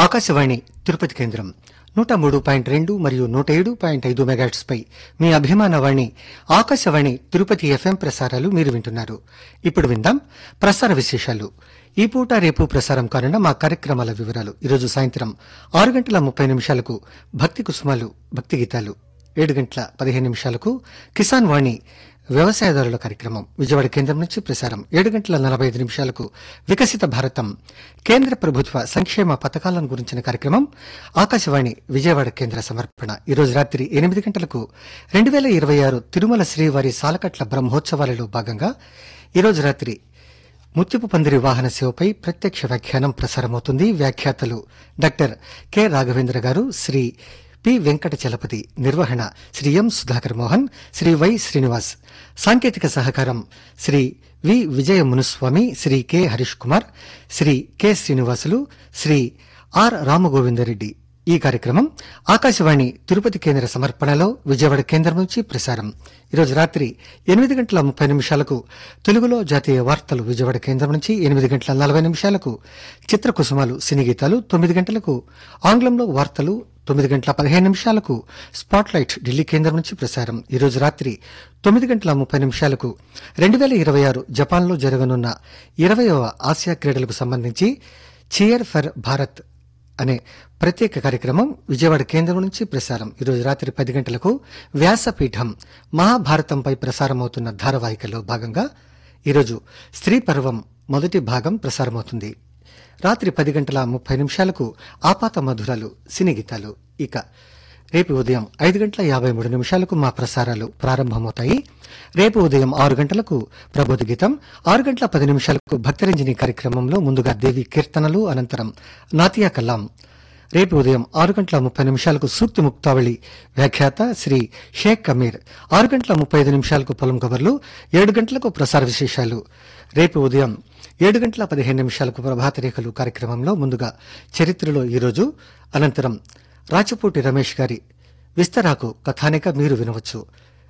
ఆకాశవాణి తిరుపతి కేంద్రం నూట మూడు పాయింట్ రెండు మరియు నూట ఏడు పాయింట్ ఐదు మెగాట్స్ పై మీ అభిమాన వాణి ఆకాశవాణి తిరుపతి ఎఫ్ఎం ప్రసారాలు మీరు వింటున్నారు ఇప్పుడు విందాం ప్రసార విశేషాలు ఈ పూట రేపు ప్రసారం కానున్న మా కార్యక్రమాల వివరాలు ఈరోజు సాయంత్రం ఆరు గంటల ముప్పై నిమిషాలకు భక్తి కుసుమాలు భక్తి గీతాలు ఏడు గంటల పదిహేను నిమిషాలకు కిసాన్ వాణి వ్యవసాయదారుల కార్యక్రమం విజయవాడ కేంద్రం నుంచి ప్రసారం ఏడు గంటల నలభై ఐదు నిమిషాలకు వికసిత భారతం కేంద్ర ప్రభుత్వ సంక్షేమ పథకాలను గురించిన కార్యక్రమం ఆకాశవాణి విజయవాడ కేంద్ర సమర్పణ ఈరోజు రాత్రి ఎనిమిది గంటలకు రెండు వేల ఇరవై ఆరు తిరుమల శ్రీవారి సాలకట్ల బ్రహ్మోత్సవాలలో భాగంగా ఈరోజు రాత్రి ముత్యపు పందిరి వాహన సేవపై ప్రత్యక్ష వ్యాఖ్యానం ప్రసారమవుతుంది వ్యాఖ్యాతలు డాక్టర్ కె రాఘవేంద్ర గారు శ్రీ పి వెంకట చలపతి నిర్వహణ శ్రీ ఎం సుధాకర్ మోహన్ శ్రీ వై శ్రీనివాస్ సాంకేతిక సహకారం Shri V Vijaya Muniswamy Shri K Harish Kumar Shri K Srinivasulu Shri R Ramagovindareddy ఈ కార్యక్రమం ఆకాశవాణి తిరుపతి కేంద్ర సమర్పణలో విజయవాడ కేంద్రం నుంచి ప్రసారం ఈరోజు రాత్రి ఎనిమిది గంటల ముప్పై నిమిషాలకు తెలుగులో జాతీయ వార్తలు విజయవాడ కేంద్రం నుంచి ఎనిమిది గంటల నలభై నిమిషాలకు చిత్రకుసుమాలు సినీ గీతాలు తొమ్మిది గంటలకు ఆంగ్లంలో వార్తలు తొమ్మిది గంటల పదిహేను నిమిషాలకు స్పాట్లైట్ ఢిల్లీ కేంద్రం నుంచి ప్రసారం ఈరోజు రాత్రి తొమ్మిది గంటల ముప్పై నిమిషాలకు రెండు వేల ఇరవై ఆరు జపాన్లో జరగనున్న ఇరవయవ ఆసియా క్రీడలకు సంబంధించి చియర్ ఫర్ భారత్ అనే ప్రత్యేక కార్యక్రమం విజయవాడ కేంద్రం నుంచి ప్రసారం ఈరోజు రాత్రి పది గంటలకు వ్యాసపీఠం మహాభారతంపై ప్రసారమవుతున్న ధారావాహికలో భాగంగా ఈరోజు స్త్రీ పర్వం మొదటి భాగం ప్రసారమవుతుంది రాత్రి పది గంటల ముప్పై నిమిషాలకు ఆపాత మధురాలు సినీ గీతాలు ఇక రేపు ఉదయం ఐదు గంటల యాభై మూడు నిమిషాలకు మా ప్రసారాలు ప్రారంభమవుతాయి రేపు ఉదయం ఆరు గంటలకు ప్రబోధ గీతం ఆరు గంటల పది నిమిషాలకు భక్తరంజని కార్యక్రమంలో ముందుగా దేవి కీర్తనలు అనంతరం నాతియా కలాం రేపు ఉదయం ఆరు గంటల ముప్పై నిమిషాలకు సూక్తి ముక్తావళి వ్యాఖ్యాత శ్రీ షేక్ కమీర్ ఆరు గంటల ముప్పై ఐదు నిమిషాలకు పొలం కబర్లు ఏడు గంటలకు ప్రసార విశేషాలు రేపు ఉదయం ఏడు గంటల పదిహేను నిమిషాలకు ప్రభాత రేఖలు కార్యక్రమంలో ముందుగా చరిత్రలో ఈరోజు అనంతరం రాచపూటి రమేష్ గారి విస్తరాకు కథానిక మీరు వినవచ్చు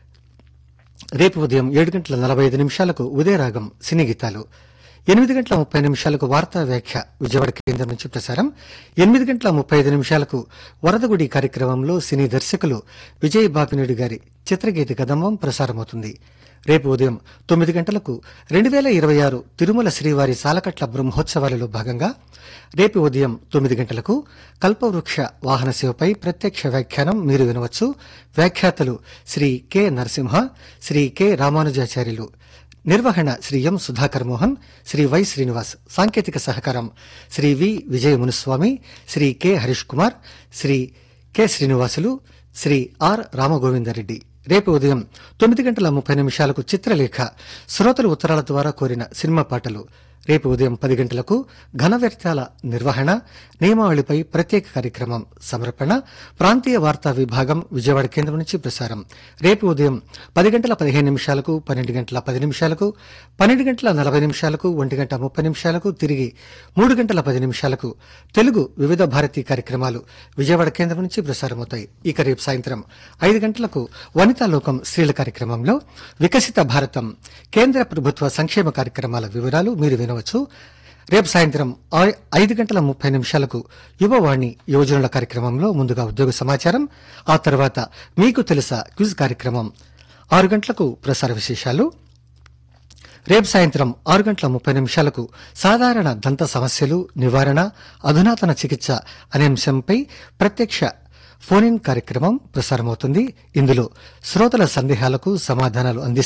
రేపు ఉదయం ఏడు గంటల నలభై ఐదు నిమిషాలకు ఉదయరాగం సినీ గీతాలు ఎనిమిది గంటల ముప్పై నిమిషాలకు వార్తా వ్యాఖ్య విజయవాడ కేంద్రం నుంచి ప్రసారం ఎనిమిది గంటల ముప్పై ఐదు నిమిషాలకు వరదగుడి కార్యక్రమంలో సినీ దర్శకులు విజయ్ బాపినేడు గారి చిత్రగీత కదంబం ప్రసారమవుతుంది రేపు ఉదయం తొమ్మిది గంటలకు రెండు వేల ఇరవై ఆరు తిరుమల శ్రీవారి సాలకట్ల బ్రహ్మోత్సవాలలో భాగంగా రేపు ఉదయం తొమ్మిది గంటలకు కల్పవృక్ష వాహన సేవపై ప్రత్యక్ష వ్యాఖ్యానం మీరు వినవచ్చు వ్యాఖ్యాతలు శ్రీ కె నరసింహ శ్రీ కె రామానుజాచార్యులు నిర్వహణ శ్రీ ఎం సుధాకర్ మోహన్ శ్రీ వై శ్రీనివాస్ సాంకేతిక సహకారం Shri V Vijaya Muniswamy Shri K Harish Kumar Shri K Srinivasulu Shri R Ramagovindareddy రేపు ఉదయం తొమ్మిది గంటల ముప్పై నిమిషాలకు చిత్రలేఖ శ్రోతలు ఉత్తరాల ద్వారా కోరిన సినిమా పాటలు రేపు ఉదయం పది గంటలకు ఘన వ్యర్థాల నిర్వహణ నియమావళిపై ప్రత్యేక కార్యక్రమం సమర్పణ ప్రాంతీయ వార్తా విభాగం విజయవాడ కేంద్రం నుంచి ప్రసారం రేపు ఉదయం పది గంటల పదిహేను నిమిషాలకు పన్నెండు గంటల పది నిమిషాలకు పన్నెండు గంటల నలభై నిమిషాలకు ఒంటి గంట ముప్పై నిమిషాలకు తిరిగి మూడు గంటల పది నిమిషాలకు తెలుగు వివిధ భారతీ కార్యక్రమాలు విజయవాడ కేంద్రం నుంచి ప్రసారమవుతాయి ఇక రేపు సాయంత్రం ఐదు గంటలకు వనితా లోకం స్త్రీల కార్యక్రమంలో వికసిత భారతం కేంద్ర ప్రభుత్వ సంక్షేమ కార్యక్రమాల వివరాలు మీరు వినవచ్చు రేపు సాయంత్రం ఐ- ఐదు గంటల ముప్పై నిమిషాలకు యువవాణి యువజనుల కార్యక్రమంలో ముందుగా ఉద్యోగ సమాచారం ఆ తర్వాత మీకు తెలుసా క్విజ్ కార్యక్రమం ఆరు గంటలకు ప్రసార విశేషాలు రేపు సాయంత్రం ఆరు గంటల ముప్పై నిమిషాలకు సాధారణ దంత సమస్యలు నివారణ అధునాతన చికిత్స అనే అంశంపై ప్రత్యక్ష ఫోన్ ఇన్ కార్యక్రమం ప్రసారమవుతుంది ఇందులో శ్రోతల సందేహాలకు సమాధానాలు అందిస్తారు